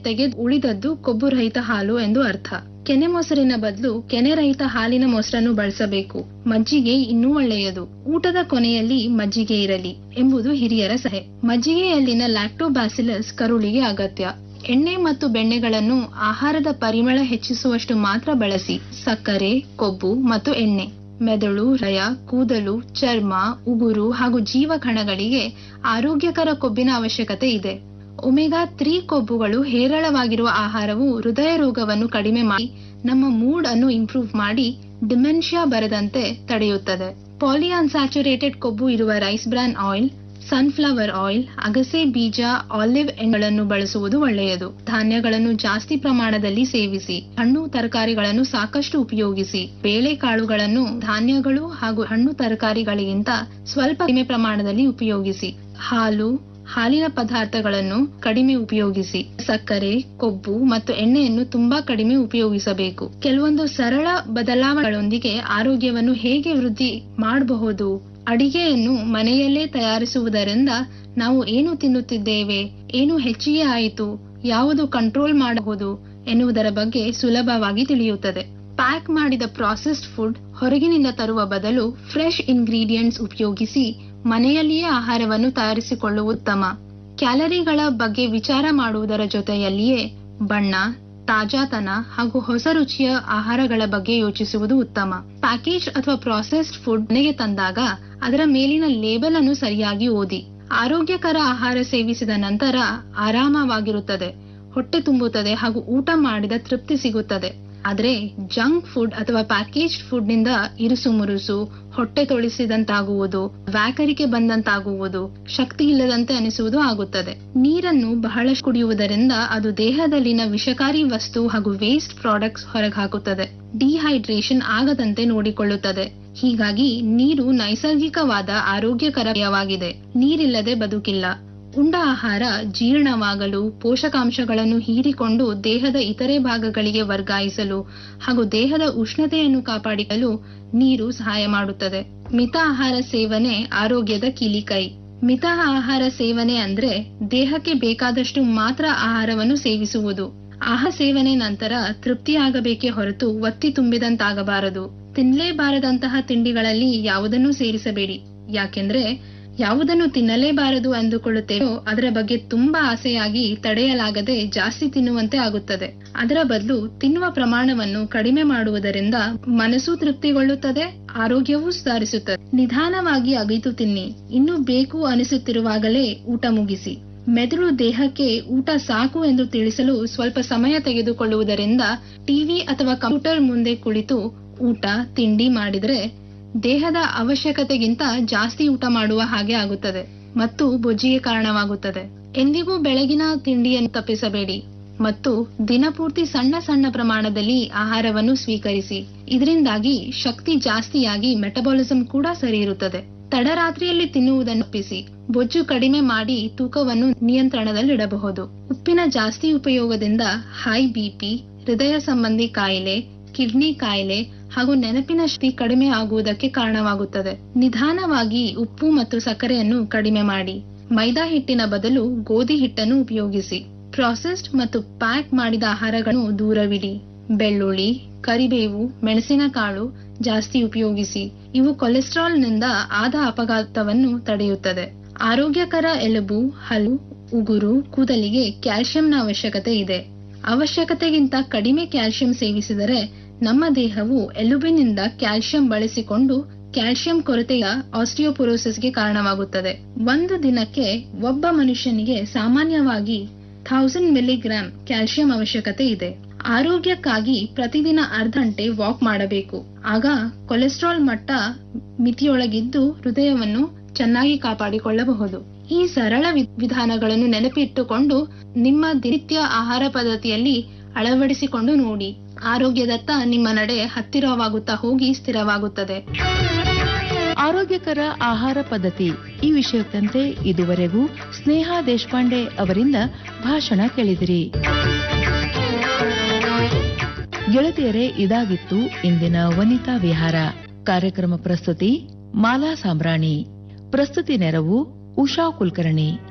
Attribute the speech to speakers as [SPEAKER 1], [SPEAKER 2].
[SPEAKER 1] ತೆಗೆದು ಉಳಿದದ್ದು ಕೊಬ್ಬು ರಹಿತ ಹಾಲು ಎಂದು ಅರ್ಥ ಕೆನೆ ಮೊಸರಿನ ಬದಲು ಕೆನೆ ರಹಿತ ಹಾಲಿನ ಮೊಸರನ್ನು ಬಳಸಬೇಕು ಮಜ್ಜಿಗೆ ಇನ್ನೂ ಒಳ್ಳೆಯದು ಊಟದ ಕೊನೆಯಲ್ಲಿ ಮಜ್ಜಿಗೆ ಇರಲಿ ಎಂಬುದು ಹಿರಿಯರ ಸಲಹೆ ಮಜ್ಜಿಗೆಯಲ್ಲಿನ ಲ್ಯಾಕ್ಟೋಬ್ಯಾಸಿಲಸ್ ಕರುಳಿಗೆ ಅಗತ್ಯ ಎಣ್ಣೆ ಮತ್ತು ಬೆಣ್ಣೆಗಳನ್ನು ಆಹಾರದ ಪರಿಮಳ ಹೆಚ್ಚಿಸುವಷ್ಟು ಮಾತ್ರ ಬಳಸಿ ಸಕ್ಕರೆ ಕೊಬ್ಬು ಮತ್ತು ಎಣ್ಣೆ ಮೆದುಳು ಹೃದಯ ಕೂದಲು ಚರ್ಮ ಉಗುರು ಹಾಗೂ ಜೀವಕಣಗಳಿಗೆ ಆರೋಗ್ಯಕರ ಕೊಬ್ಬಿನ ಅವಶ್ಯಕತೆ ಇದೆ ಒಮೆಗಾ ತ್ರೀ ಕೊಬ್ಬುಗಳು ಹೇರಳವಾಗಿರುವ ಆಹಾರವು ಹೃದಯ ರೋಗವನ್ನು ಕಡಿಮೆ ಮಾಡಿ ನಮ್ಮ ಮೂಡ್ ಅನ್ನು ಇಂಪ್ರೂವ್ ಮಾಡಿ ಡಿಮೆನ್ಷಿಯಾ ಬರದಂತೆ ತಡೆಯುತ್ತದೆ ಪಾಲಿ ಅನ್ಸ್ಯಾಚುರೇಟೆಡ್ ಕೊಬ್ಬು ಇರುವ rice bran oil sunflower oil ಅಗಸೆ ಬೀಜ ಆಲಿವ್ ಎಣ್ಣೆಗಳನ್ನು ಬಳಸುವುದು ಒಳ್ಳೆಯದು ಧಾನ್ಯಗಳನ್ನು ಜಾಸ್ತಿ ಪ್ರಮಾಣದಲ್ಲಿ ಸೇವಿಸಿ ಹಣ್ಣು ತರಕಾರಿಗಳನ್ನು ಸಾಕಷ್ಟು ಉಪಯೋಗಿಸಿ ಬೇಳೆಕಾಳುಗಳನ್ನು ಧಾನ್ಯಗಳು ಹಾಗೂ ಹಣ್ಣು ತರಕಾರಿಗಳಿಗಿಂತ ಸ್ವಲ್ಪ ಕಡಿಮೆ ಪ್ರಮಾಣದಲ್ಲಿ ಉಪಯೋಗಿಸಿ ಹಾಲು ಹಾಲಿನ ಪದಾರ್ಥಗಳನ್ನು ಕಡಿಮೆ ಉಪಯೋಗಿಸಿ ಸಕ್ಕರೆ ಕೊಬ್ಬು ಮತ್ತು ಎಣ್ಣೆಯನ್ನು ತುಂಬಾ ಕಡಿಮೆ ಉಪಯೋಗಿಸಬೇಕು ಕೆಲವೊಂದು ಸರಳ ಬದಲಾವಣೆಗಳೊಂದಿಗೆ ಆರೋಗ್ಯವನ್ನು ಹೇಗೆ ವೃದ್ಧಿ ಮಾಡಬಹುದು ಅಡಿಗೆಯನ್ನು ಮನೆಯಲ್ಲೇ ತಯಾರಿಸುವುದರಿಂದ ನಾವು ಏನು ತಿನ್ನುತ್ತಿದ್ದೇವೆ ಏನು ಹೆಚ್ಚಿಗೆ ಆಯಿತು ಯಾವುದು ಕಂಟ್ರೋಲ್ ಮಾಡಬಹುದು ಎನ್ನುವುದರ ಬಗ್ಗೆ ಸುಲಭವಾಗಿ ತಿಳಿಯುತ್ತದೆ ಪ್ಯಾಕ್ ಮಾಡಿದ ಪ್ರಾಸೆಸ್ಡ್ ಫುಡ್ ಹೊರಗಿನಿಂದ ತರುವ ಬದಲು ಫ್ರೆಶ್ ಇಂಗ್ರೀಡಿಯೆಂಟ್ಸ್ ಉಪಯೋಗಿಸಿ ಮನೆಯಲ್ಲಿಯೇ ಆಹಾರವನ್ನು ತಯಾರಿಸಿಕೊಳ್ಳುವುದು ಉತ್ತಮ ಕ್ಯಾಲರಿಗಳ ಬಗ್ಗೆ ವಿಚಾರ ಮಾಡುವುದರ ಜೊತೆಯಲ್ಲಿಯೇ ಬಣ್ಣ ತಾಜಾತನ ಹಾಗೂ ಹೊಸ ರುಚಿಯ ಆಹಾರಗಳ ಬಗ್ಗೆ ಯೋಚಿಸುವುದು ಉತ್ತಮ ಪ್ಯಾಕೇಜ್ ಅಥವಾ ಪ್ರಾಸೆಸ್ಡ್ ಫುಡ್ ಮನೆಗೆ ತಂದಾಗ ಅದರ ಮೇಲಿನ ಲೇಬಲ್ ಅನ್ನು ಸರಿಯಾಗಿ ಓದಿ ಆರೋಗ್ಯಕರ ಆಹಾರ ಸೇವಿಸಿದ ನಂತರ ಆರಾಮವಾಗಿರುತ್ತದೆ ಹೊಟ್ಟೆ ತುಂಬುತ್ತದೆ ಹಾಗೂ ಊಟ ಮಾಡಿದ ತೃಪ್ತಿ ಸಿಗುತ್ತದೆ ಆದ್ರೆ ಜಂಕ್ ಫುಡ್ ಅಥವಾ ಪ್ಯಾಕೇಜ್ ಫುಡ್ ನಿಂದ ಇರುಸು ಮುರುಸು ಹೊಟ್ಟೆ ತೊಳಿಸಿದಂತಾಗುವುದು ವ್ಯಾಕರಿಕೆ ಬಂದಂತಾಗುವುದು ಶಕ್ತಿ ಇಲ್ಲದಂತೆ ಅನಿಸುವುದು ಆಗುತ್ತದೆ ನೀರನ್ನು ಬಹಳಷ್ಟು ಕುಡಿಯುವುದರಿಂದ ಅದು ದೇಹದಲ್ಲಿನ ವಿಷಕಾರಿ ವಸ್ತು ಹಾಗೂ ವೇಸ್ಟ್ ಪ್ರಾಡಕ್ಟ್ಸ್ ಹೊರಗಾಕುತ್ತದೆ ಡಿಹೈಡ್ರೇಷನ್ ಆಗದಂತೆ ನೋಡಿಕೊಳ್ಳುತ್ತದೆ ಹೀಗಾಗಿ ನೀರು ನೈಸರ್ಗಿಕವಾದ ಆರೋಗ್ಯಕರವಾಗಿದೆ ನೀರಿಲ್ಲದೆ ಬದುಕಿಲ್ಲ ಉಂಡ ಆಹಾರ ಜೀರ್ಣವಾಗಲು ಪೋಷಕಾಂಶಗಳನ್ನು ಹೀರಿಕೊಂಡು ದೇಹದ ಇತರೆ ಭಾಗಗಳಿಗೆ ವರ್ಗಾಯಿಸಲು ಹಾಗೂ ದೇಹದ ಉಷ್ಣತೆಯನ್ನು ಕಾಪಾಡಿಕೊಳ್ಳಲು ನೀರು ಸಹಾಯ ಮಾಡುತ್ತದೆ ಮಿತ ಆಹಾರ ಸೇವನೆ ಆರೋಗ್ಯದ ಕೀಲಿಕೈ ಮಿತ ಆಹಾರ ಸೇವನೆ ಅಂದ್ರೆ ದೇಹಕ್ಕೆ ಬೇಕಾದಷ್ಟು ಮಾತ್ರ ಆಹಾರವನ್ನು ಸೇವಿಸುವುದು ಆಹಾರ ಸೇವನೆ ನಂತರ ತೃಪ್ತಿಯಾಗಬೇಕೇ ಹೊರತು ಒತ್ತಿ ತುಂಬಿದಂತಾಗಬಾರದು ತಿನ್ನಲೇಬಾರದಂತಹ ತಿಂಡಿಗಳಲ್ಲಿ ಯಾವುದನ್ನೂ ಸೇರಿಸಬೇಡಿ ಯಾಕೆಂದ್ರೆ ಯಾವುದನ್ನು ತಿನ್ನಲೇಬಾರದು ಅಂದುಕೊಳ್ಳುತ್ತೇವೋ ಅದರ ಬಗ್ಗೆ ತುಂಬಾ ಆಸೆಯಾಗಿ ತಡೆಯಲಾಗದೆ ಜಾಸ್ತಿ ತಿನ್ನುವಂತೆ ಆಗುತ್ತದೆ ಅದರ ಬದಲು ತಿನ್ನುವ ಪ್ರಮಾಣವನ್ನು ಕಡಿಮೆ ಮಾಡುವುದರಿಂದ ಮನಸ್ಸು ತೃಪ್ತಿಗೊಳ್ಳುತ್ತದೆ ಆರೋಗ್ಯವೂ ಸುಧಾರಿಸುತ್ತದೆ ನಿಧಾನವಾಗಿ ಅಗಿತು ತಿನ್ನಿ ಇನ್ನು ಬೇಕು ಅನಿಸುತ್ತಿರುವಾಗಲೇ ಊಟ ಮುಗಿಸಿ ಮೆದುಳು ದೇಹಕ್ಕೆ ಊಟ ಸಾಕು ಎಂದು ತಿಳಿಸಲು ಸ್ವಲ್ಪ ಸಮಯ ತೆಗೆದುಕೊಳ್ಳುವುದರಿಂದ ಟಿವಿ ಅಥವಾ ಕಂಪ್ಯೂಟರ್ ಮುಂದೆ ಕುಳಿತು ಊಟ ತಿಂಡಿ ಮಾಡಿದ್ರೆ ದೇಹದ ಅವಶ್ಯಕತೆಗಿಂತ ಜಾಸ್ತಿ ಊಟ ಮಾಡುವ ಹಾಗೆ ಆಗುತ್ತದೆ ಮತ್ತು ಬೊಜ್ಜಿಗೆ ಕಾರಣವಾಗುತ್ತದೆ ಎಂದಿಗೂ ಬೆಳಗಿನ ತಿಂಡಿಯನ್ನು ತಪ್ಪಿಸಬೇಡಿ ಮತ್ತು ದಿನಪೂರ್ತಿ ಸಣ್ಣ ಸಣ್ಣ ಪ್ರಮಾಣದಲ್ಲಿ ಆಹಾರವನ್ನು ಸ್ವೀಕರಿಸಿ ಇದರಿಂದಾಗಿ ಶಕ್ತಿ ಜಾಸ್ತಿಯಾಗಿ ಮೆಟಬಾಲಿಸಂ ಕೂಡ ಸರಿ ಇರುತ್ತದೆ ತಡರಾತ್ರಿಯಲ್ಲಿ ತಿನ್ನುವುದನ್ನು ತಪ್ಪಿಸಿ ಬೊಜ್ಜು ಕಡಿಮೆ ಮಾಡಿ ತೂಕವನ್ನು ನಿಯಂತ್ರಣದಲ್ಲಿಡಬಹುದು ಉಪ್ಪಿನ ಜಾಸ್ತಿ ಉಪಯೋಗದಿಂದ ಹೈ ಬಿಪಿ ಹೃದಯ ಸಂಬಂಧಿ ಕಾಯಿಲೆ ಕಿಡ್ನಿ ಕಾಯಿಲೆ ಹಾಗೂ ನೆನಪಿನ ಶಕ್ತಿ ಕಡಿಮೆ ಆಗುವುದಕ್ಕೆ ಕಾರಣವಾಗುತ್ತದೆ ನಿಧಾನವಾಗಿ ಉಪ್ಪು ಮತ್ತು ಸಕ್ಕರೆಯನ್ನು ಕಡಿಮೆ ಮಾಡಿ ಮೈದಾ ಹಿಟ್ಟಿನ ಬದಲು ಗೋಧಿ ಹಿಟ್ಟನ್ನು ಉಪಯೋಗಿಸಿ ಪ್ರಾಸೆಸ್ಡ್ ಮತ್ತು ಪ್ಯಾಕ್ ಮಾಡಿದ ಆಹಾರಗಳನ್ನು ದೂರವಿಡಿ ಬೆಳ್ಳುಳ್ಳಿ ಕರಿಬೇವು ಮೆಣಸಿನಕಾಳು ಜಾಸ್ತಿ ಉಪಯೋಗಿಸಿ ಇವು ಕೊಲೆಸ್ಟ್ರಾಲ್ ನಿಂದ ಆದ ಅಪಘಾತವನ್ನು ತಡೆಯುತ್ತದೆ ಆರೋಗ್ಯಕರ ಎಲುಬು ಹಲ್ಲು ಉಗುರು ಕೂದಲಿಗೆ ಕ್ಯಾಲ್ಸಿಯಂನ ಅವಶ್ಯಕತೆ ಇದೆ ಅವಶ್ಯಕತೆಗಿಂತ ಕಡಿಮೆ ಕ್ಯಾಲ್ಸಿಯಂ ಸೇವಿಸಿದರೆ ನಮ್ಮ ದೇಹವು ಎಲುಬಿನಿಂದ ಕ್ಯಾಲ್ಸಿಯಂ ಬಳಸಿಕೊಂಡು ಕ್ಯಾಲ್ಸಿಯಂ ಕೊರತೆಯ ಆಸ್ಟಿಯೋಪೊರೋಸಿಸ್ಗೆ ಕಾರಣವಾಗುತ್ತದೆ ಒಂದು ದಿನಕ್ಕೆ ಒಬ್ಬ ಮನುಷ್ಯನಿಗೆ ಸಾಮಾನ್ಯವಾಗಿ ಥೌಸಂಡ್ ಮಿಲಿಗ್ರಾಂ ಕ್ಯಾಲ್ಸಿಯಂ ಅವಶ್ಯಕತೆ ಇದೆ ಆರೋಗ್ಯಕ್ಕಾಗಿ ಪ್ರತಿದಿನ ಅರ್ಧ ಗಂಟೆ ವಾಕ್ ಮಾಡಬೇಕು ಆಗ ಕೊಲೆಸ್ಟ್ರಾಲ್ ಮಟ್ಟ ಮಿತಿಯೊಳಗಿದ್ದು ಹೃದಯವನ್ನು ಚೆನ್ನಾಗಿ ಕಾಪಾಡಿಕೊಳ್ಳಬಹುದು ಈ ಸರಳ ವಿಧಾನಗಳನ್ನು ನೆನಪಿಟ್ಟುಕೊಂಡು ನಿಮ್ಮ ದಿನನಿತ್ಯ ಆಹಾರ ಪದ್ಧತಿಯಲ್ಲಿ ಅಳವಡಿಸಿಕೊಂಡು ನೋಡಿ ಆರೋಗ್ಯದತ್ತ ನಿಮ್ಮ ನಡೆ ಹತ್ತಿರವಾಗುತ್ತಾ ಹೋಗಿ ಸ್ಥಿರವಾಗುತ್ತದೆ
[SPEAKER 2] ಆರೋಗ್ಯಕರ ಆಹಾರ ಪದ್ಧತಿ ಈ ವಿಷಯಕ್ಕಂತೆ ಇದುವರೆಗೂ ಸ್ನೇಹ ದೇಶಪಾಂಡೆ ಅವರಿಂದ ಭಾಷಣ ಕೇಳಿದಿರಿ ಗೆಳತಿಯರೇ ಇದಾಗಿತ್ತು ಇಂದಿನ ವನಿತಾ ವಿಹಾರ ಕಾರ್ಯಕ್ರಮ ಪ್ರಸ್ತುತಿ ಮಾಲಾ ಸಾಂಬ್ರಾಣಿ ಪ್ರಸ್ತುತಿ ನೆರವು ಉಷಾ ಕುಲಕರ್ಣಿ